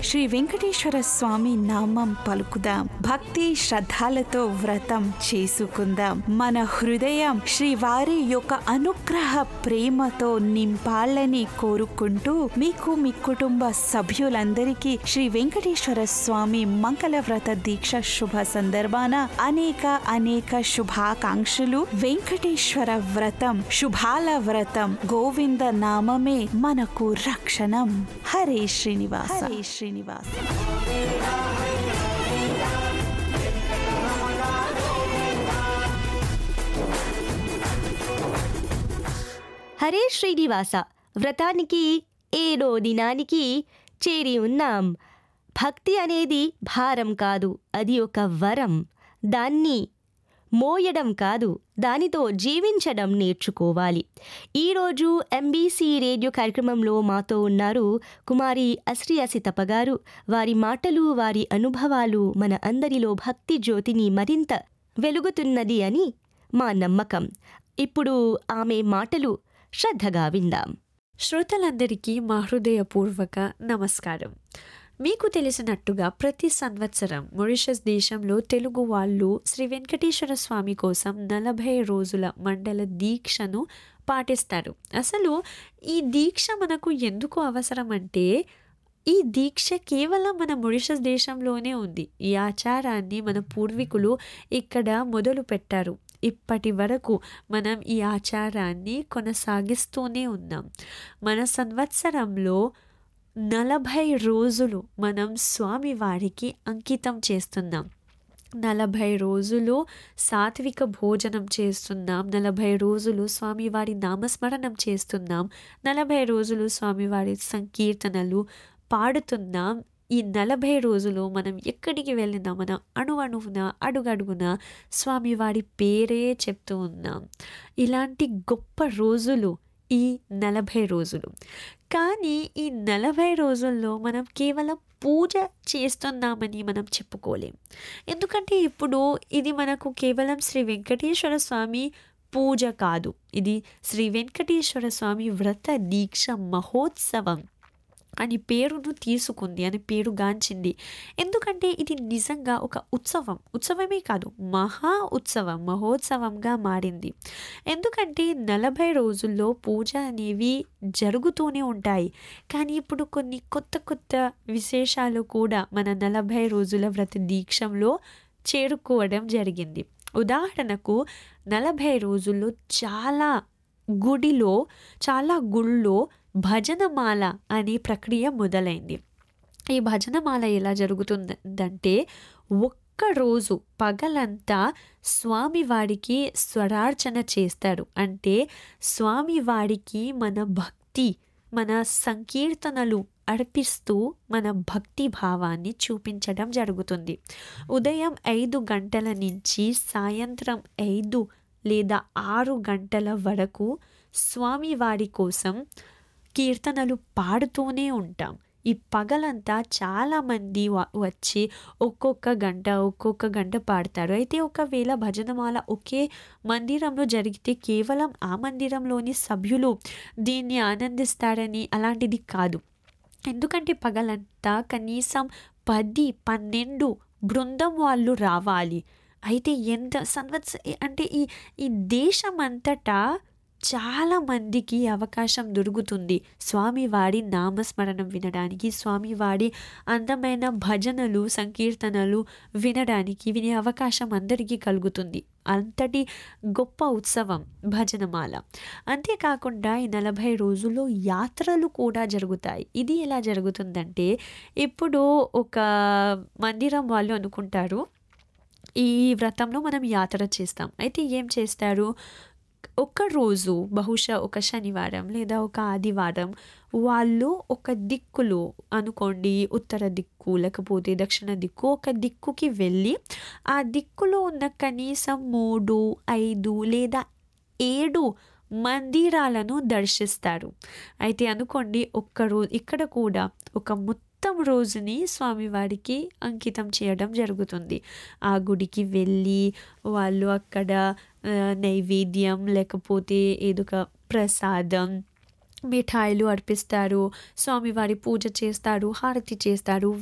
శ్రీ వెంకటేశ్వర స్వామి నామం పలుకుదాం భక్తి శ్రద్ధలతో వ్రతం చేసుకుందాం మన హృదయం శ్రీవారి యొక్క అనుగ్రహ ప్రేమతో నింపాలని కోరుకుంటూ మీకు మీ కుటుంబ సభ్యులందరికీ శ్రీ వెంకటేశ్వర స్వామి మంగళ వ్రత దీక్ష శుభ సందర్భాన అనేక అనేక శుభాకాంక్షలు వెంకటేశ్వర వ్రతం శుభాల వ్రతం గోవింద నామమే మనకు రక్షణం హరే శ్రీనివాస హరే శ్రీనివాస హరే శ్రీనివాస వ్రతానికి ఏడో దినానికి చేరి ఉన్నాం భక్తి అనేది భారం కాదు అది ఒక వరం దాన్ని మోయడం కాదు దానితో జీవించడం నేర్చుకోవాలి ఈరోజు ఎంబీసీ రేడియో కార్యక్రమంలో మాతో ఉన్నారు కుమారి అశ్రీ అసితప గారు వారి మాటలు వారి అనుభవాలు మన అందరిలో భక్తి జ్యోతిని మరింత వెలుగుతున్నది అని మా నమ్మకం ఇప్పుడు ఆమె మాటలు శ్రద్ధగా విందాం శ్రోతలందరికీ మా హృదయపూర్వక నమస్కారం మీకు తెలిసినట్టుగా ప్రతి సంవత్సరం మొరిషస్ దేశంలో తెలుగు వాళ్ళు శ్రీ వెంకటేశ్వర స్వామి కోసం నలభై రోజుల మండల దీక్షను పాటిస్తారు అసలు ఈ దీక్ష మనకు ఎందుకు అవసరం అంటే ఈ దీక్ష కేవలం మన మొరిషస్ దేశంలోనే ఉంది ఈ ఆచారాన్ని మన పూర్వీకులు ఇక్కడ మొదలు పెట్టారు ఇప్పటి వరకు మనం ఈ ఆచారాన్ని కొనసాగిస్తూనే ఉన్నాం మన సంవత్సరంలో నలభై రోజులు మనం స్వామివారికి అంకితం చేస్తున్నాం నలభై రోజులు సాత్విక భోజనం చేస్తున్నాం నలభై రోజులు స్వామివారి నామస్మరణం చేస్తున్నాం నలభై రోజులు స్వామివారి సంకీర్తనలు పాడుతున్నాం ఈ నలభై రోజులు మనం ఎక్కడికి వెళ్ళినా మన అణువణువున అడుగడుగున స్వామివారి పేరే చెప్తూ ఉన్నాం ఇలాంటి గొప్ప రోజులు ఈ నలభై రోజులు కానీ ఈ నలభై రోజుల్లో మనం కేవలం పూజ చేస్తున్నామని మనం చెప్పుకోలేం ఎందుకంటే ఇప్పుడు ఇది మనకు కేవలం శ్రీ వెంకటేశ్వర స్వామి పూజ కాదు ఇది శ్రీ వెంకటేశ్వర స్వామి వ్రత దీక్ష మహోత్సవం అని పేరును తీసుకుంది అని పేరు గాంచింది ఎందుకంటే ఇది నిజంగా ఒక ఉత్సవం ఉత్సవమే కాదు మహా ఉత్సవం మహోత్సవంగా మారింది ఎందుకంటే నలభై రోజుల్లో పూజ అనేవి జరుగుతూనే ఉంటాయి కానీ ఇప్పుడు కొన్ని కొత్త కొత్త విశేషాలు కూడా మన నలభై రోజుల వ్రత దీక్షంలో చేరుకోవడం జరిగింది ఉదాహరణకు నలభై రోజుల్లో చాలా గుడిలో చాలా గుళ్ళో భజనమాల అనే ప్రక్రియ మొదలైంది ఈ భజనమాల ఎలా జరుగుతుందంటే ఒక్క రోజు పగలంతా స్వామివారికి స్వరార్చన చేస్తారు అంటే స్వామివారికి మన భక్తి మన సంకీర్తనలు అర్పిస్తూ మన భక్తి భావాన్ని చూపించడం జరుగుతుంది ఉదయం ఐదు గంటల నుంచి సాయంత్రం ఐదు లేదా ఆరు గంటల వరకు స్వామివారి కోసం కీర్తనలు పాడుతూనే ఉంటాం ఈ పగలంతా చాలామంది వచ్చి ఒక్కొక్క గంట ఒక్కొక్క గంట పాడతారు అయితే ఒకవేళ భజనమాల ఒకే మందిరంలో జరిగితే కేవలం ఆ మందిరంలోని సభ్యులు దీన్ని ఆనందిస్తారని అలాంటిది కాదు ఎందుకంటే పగలంతా కనీసం పది పన్నెండు బృందం వాళ్ళు రావాలి అయితే ఎంత సంవత్స అంటే ఈ ఈ దేశం అంతటా చాలా మందికి అవకాశం దొరుకుతుంది స్వామివారి నామస్మరణం వినడానికి స్వామివారి అందమైన భజనలు సంకీర్తనలు వినడానికి వినే అవకాశం అందరికీ కలుగుతుంది అంతటి గొప్ప ఉత్సవం భజనమాల అంతేకాకుండా ఈ నలభై రోజుల్లో యాత్రలు కూడా జరుగుతాయి ఇది ఎలా జరుగుతుందంటే ఇప్పుడు ఒక మందిరం వాళ్ళు అనుకుంటారు ఈ వ్రతంలో మనం యాత్ర చేస్తాం అయితే ఏం చేస్తారు ఒక రోజు బహుశా ఒక శనివారం లేదా ఒక ఆదివారం వాళ్ళు ఒక దిక్కులో అనుకోండి ఉత్తర దిక్కు లేకపోతే దక్షిణ దిక్కు ఒక దిక్కుకి వెళ్ళి ఆ దిక్కులో ఉన్న కనీసం మూడు ఐదు లేదా ఏడు మందిరాలను దర్శిస్తారు అయితే అనుకోండి ఒక్క రోజు ఇక్కడ కూడా ఒక మొత్తం రోజుని స్వామివారికి అంకితం చేయడం జరుగుతుంది ఆ గుడికి వెళ్ళి వాళ్ళు అక్కడ ఆ, నైవేద్యం లేకపోతే ఏదో ఒక ప్రసాదం మిఠాయిలు అర్పిస్తారు స్వామివారి పూజ చేస్తారు హారతి చేస్తారు